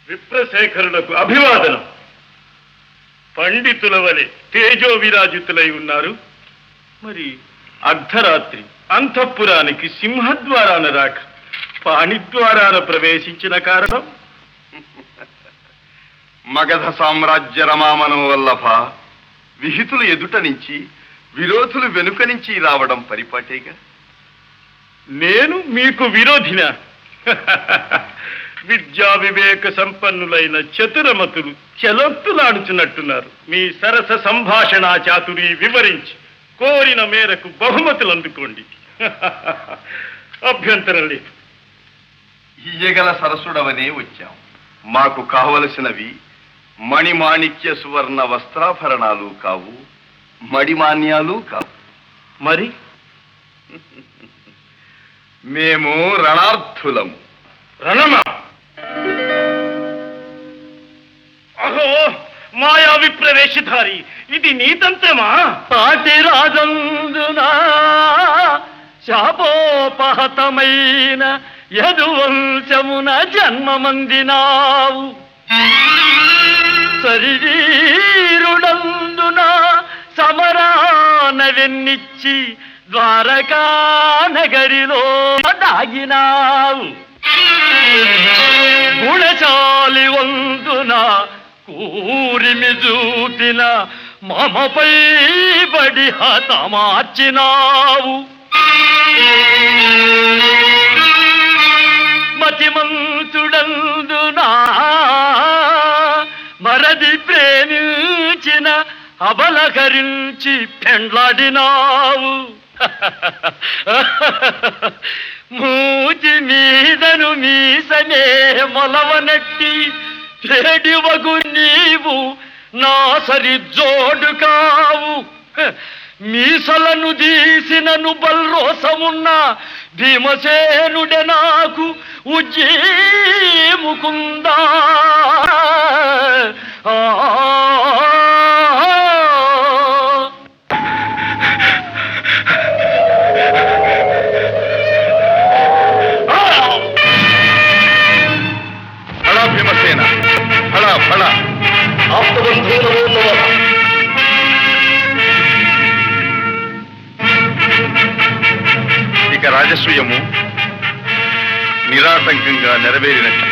విప్రశేఖరులకు అభివాదనం పండితుల వలె తేజో విరాజితులై ఉన్నారు మరి అర్ధరాత్రి అంతఃపురానికి సింహద్వారాన రాక పాణిద్వారాన ప్రవేశించిన కారణం మగధ సామ్రాజ్య రమామనం వల్లభ విహితులు ఎదుట నుంచి విరోధులు వెనుక నుంచి రావడం పరిపాటేగా నేను మీకు విరోధిన విద్యా వివేక సంపన్నులైన చతురమతులు చెలొత్తులాడుచున్నట్టున్నారు మీ సరస సంభాషణ చాతురి వివరించి కోరిన మేరకు బహుమతులు అందుకోండి అభ్యంతరం లేదు ఇయ్యగల సరసుడవనే వచ్చాం మాకు కావలసినవి మణిమాణిక్య సువర్ణ వస్త్రాభరణాలు కావు మడిమాన్యాలు కావు మరి మేము రణార్థులము రణమా అహో మాయా విప్రవేశధారి ఇది నీతంతమా పాటి రాజందున శాపోపహతమైన యదువంశమున జన్మమందినావు శరీరుడందున సమరాన వెన్నిచ్చి ద్వారకా నగరిలో దాగినావు గుణశాలి వందున కూరిమి చూపిన మమపై బడి హతమార్చినావు మతిమంతుడందునా మరది ప్రేమించిన అబలకరించి పెండ్లాడినావు మూతి మీదను మీసనే మొలవనట్టి చెడివగు నీవు నా సరి జోడు కావు మీసలను తీసినను బల్రోసమున్న భీమసేనుడే నాకు ఉజ్జీముకుందా ఆ ఫళ భీమసేన ఫళ ఫళ ఇక రాజసూయము నిరాటంకంగా నెరవేరినట్టు